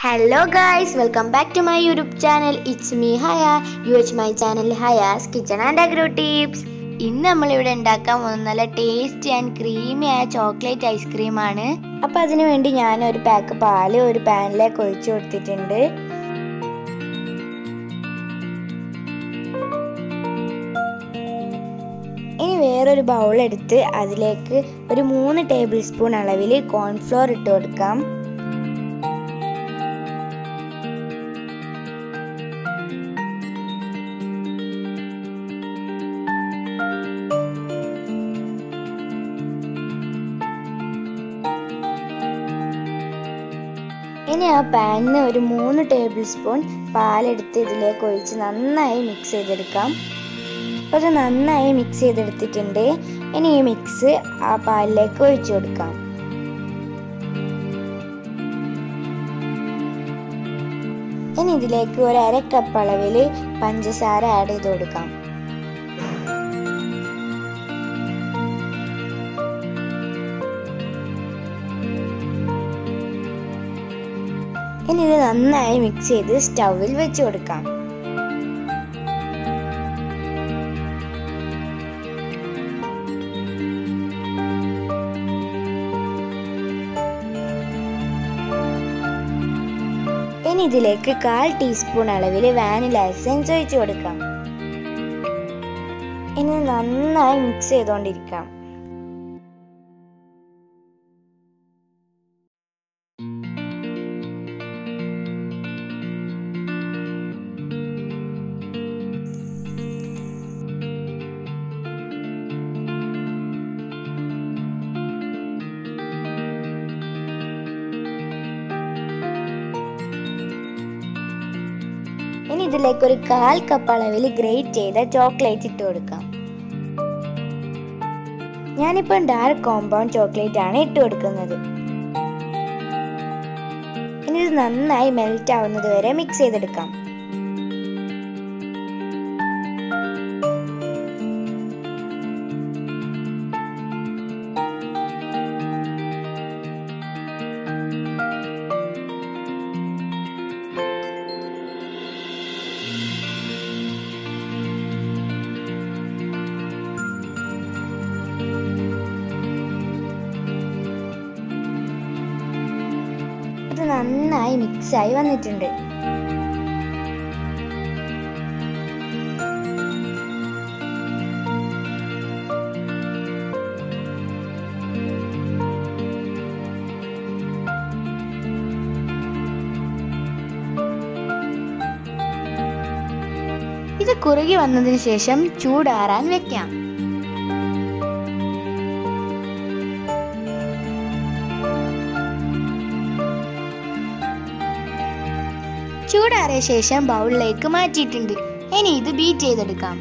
hello guys welcome back to my YouTube channel it's me Haya U H my channel Haya's kitchen and agro tips ഇന്ന് നമ്മളിവിടെ ഉണ്ടാക്കാൻ പോകുന്ന നല്ല tasty and creamy ആയ chocolate ഐസ്ക്രീമാണ് അപ്പം അതിനു വേണ്ടി ഞാൻ ഒരു പാക്ക് പാല് ഒരു പാനിലേക്ക് ഒഴിച്ചു കൊടുത്തിട്ടുണ്ട് ഇനി വേറൊരു ബൗൾ എടുത്ത് അതിലേക്ക് ഒരു മൂന്ന് ടേബിൾ സ്പൂൺ അളവിൽ കോൺഫ്ലോർ ഇട്ട് കൊടുക്കാം ഇനി ആ പാനിന് ഒരു മൂന്ന് ടേബിൾ സ്പൂൺ പാലെടുത്ത് ഇതിലേക്ക് ഒഴിച്ച് നന്നായി മിക്സ് ചെയ്തെടുക്കാം അപ്പോൾ അത് നന്നായി മിക്സ് ചെയ്തെടുത്തിട്ടുണ്ട് ഇനി ഈ മിക്സ് ആ പാലിലേക്ക് ഒഴിച്ചു കൊടുക്കാം ഇനി ഇതിലേക്ക് ഒരു അര കപ്പ് അളവിൽ പഞ്ചസാര ആഡ് ചെയ്ത് കൊടുക്കാം ഇനി ഇത് നന്നായി മിക്സ് ചെയ്ത് സ്റ്റൗവിൽ വെച്ച് കൊടുക്കാം ഇനി ഇതിലേക്ക് കാൽ ടീസ്പൂൺ അളവിൽ വാനില എസൻസ് ഒഴിച്ചു കൊടുക്കാം ഇനി നന്നായി മിക്സ് ചെയ്തുകൊണ്ടിരിക്കാം ഇനി ഇതിലേക്ക് ഒരു കാൽ കപ്പ് അളവിൽ ഗ്രേറ്റ് ചെയ്ത ചോക്ലേറ്റ് ഇട്ട് കൊടുക്കാം ഞാനിപ്പോൾ ഡാർക്ക് കോമ്പൗണ്ട് ചോക്ലേറ്റ് ആണ് ഇട്ട് കൊടുക്കുന്നത് ഇനി ഇത് നന്നായി മെൽറ്റ് ആവുന്നത് വരെ മിക്സ് ചെയ്തെടുക്കാം ഇത് നന്നായി മിക്സായി വന്നിട്ടുണ്ട് ഇത് കുറുകി വന്നതിന് ശേഷം ചൂടാറാൻ വെക്കാം ചൂടാറിയ ശേഷം ബൗളിലേക്ക് മാറ്റിയിട്ടുണ്ട് ഇനി ഇത് ബീറ്റ് ചെയ്തെടുക്കാം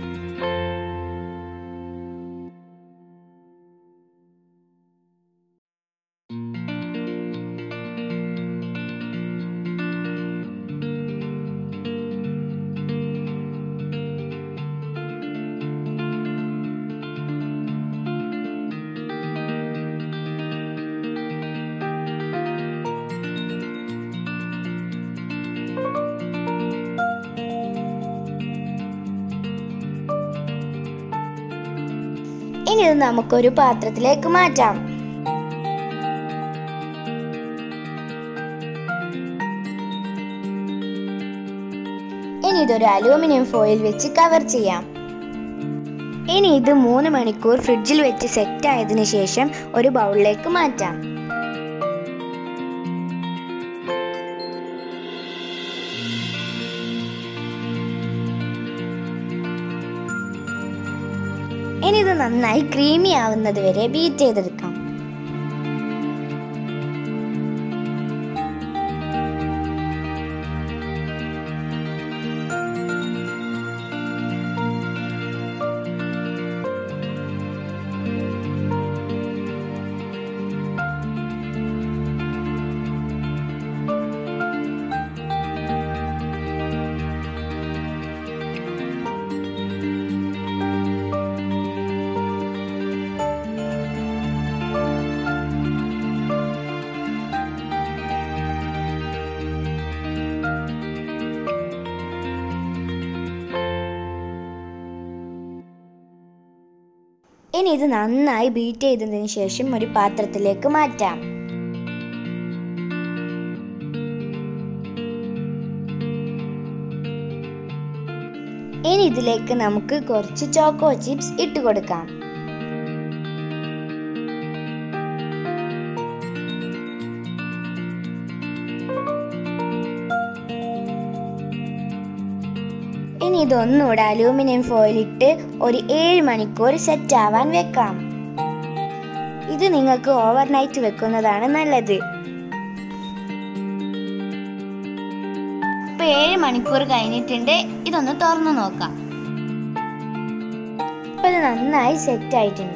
ഇനി ഇത് നമുക്കൊരു പാത്രത്തിലേക്ക് മാറ്റാം ഇനി ഇതൊരു അലൂമിനിയം ഫോയിൽ വെച്ച് കവർ ചെയ്യാം ഇനി ഇത് മൂന്ന് മണിക്കൂർ ഫ്രിഡ്ജിൽ വെച്ച് സെറ്റ് ആയതിനു ശേഷം ഒരു ബൗളിലേക്ക് മാറ്റാം ഇനി ഇത് നന്നായി ക്രീമി ആവുന്നത് വരെ ബീറ്റ് ചെയ്തെടുക്കാം ഇനി ഇത് നന്നായി ബീറ്റ് ചെയ്തതിന് ശേഷം ഒരു പാത്രത്തിലേക്ക് മാറ്റാം ഇനി ഇതിലേക്ക് നമുക്ക് കുറച്ച് ചോക്കോ ചിപ്സ് ഇട്ട് കൊടുക്കാം ഇനി ഇതൊന്നുകൂടെ അലൂമിനിയം ഫോയിലിട്ട് ഒരു ഏഴ് മണിക്കൂർ സെറ്റ് ആവാൻ വെക്കാം ഇത് നിങ്ങൾക്ക് ഓവർനൈറ്റ് വെക്കുന്നതാണ് നല്ലത് ഇപ്പൊ ഏഴ് മണിക്കൂർ കഴിഞ്ഞിട്ടുണ്ട് ഇതൊന്ന് തുറന്നു നോക്കാം ഇപ്പൊ ഇത് നന്നായി സെറ്റ് ആയിട്ടുണ്ട്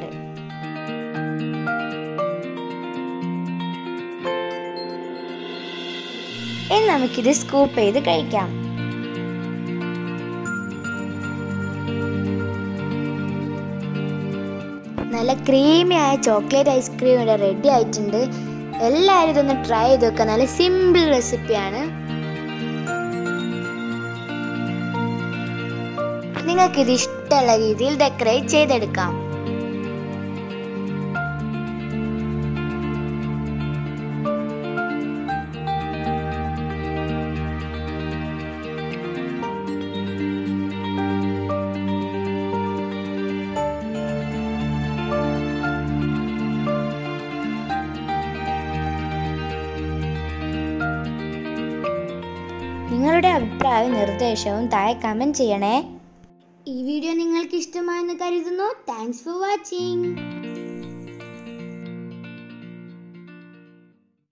ഇനി നമുക്കിത് സ്കൂപ്പ് ചെയ്ത് കഴിക്കാം നല്ല ക്രീമി ആയ ചോക്ലേറ്റ് ഐസ്ക്രീം ഇവിടെ റെഡി ആയിട്ടുണ്ട് എല്ലാവരും ഇതൊന്ന് ട്രൈ ചെയ്ത് നോക്കുക നല്ല സിമ്പിൾ റെസിപ്പിയാണ് നിങ്ങൾക്ക് ഇത് ഇഷ്ടമുള്ള രീതിയിൽ ഡെക്കറേറ്റ് ചെയ്തെടുക്കാം നിങ്ങളുടെ അഭിപ്രായവും നിർദ്ദേശവും താഴെ കമൻറ്റ് ചെയ്യണേ ഈ വീഡിയോ നിങ്ങൾക്ക് ഇഷ്ടമായെന്ന് കരുതുന്നു താങ്ക്സ് ഫോർ വാച്ചിങ്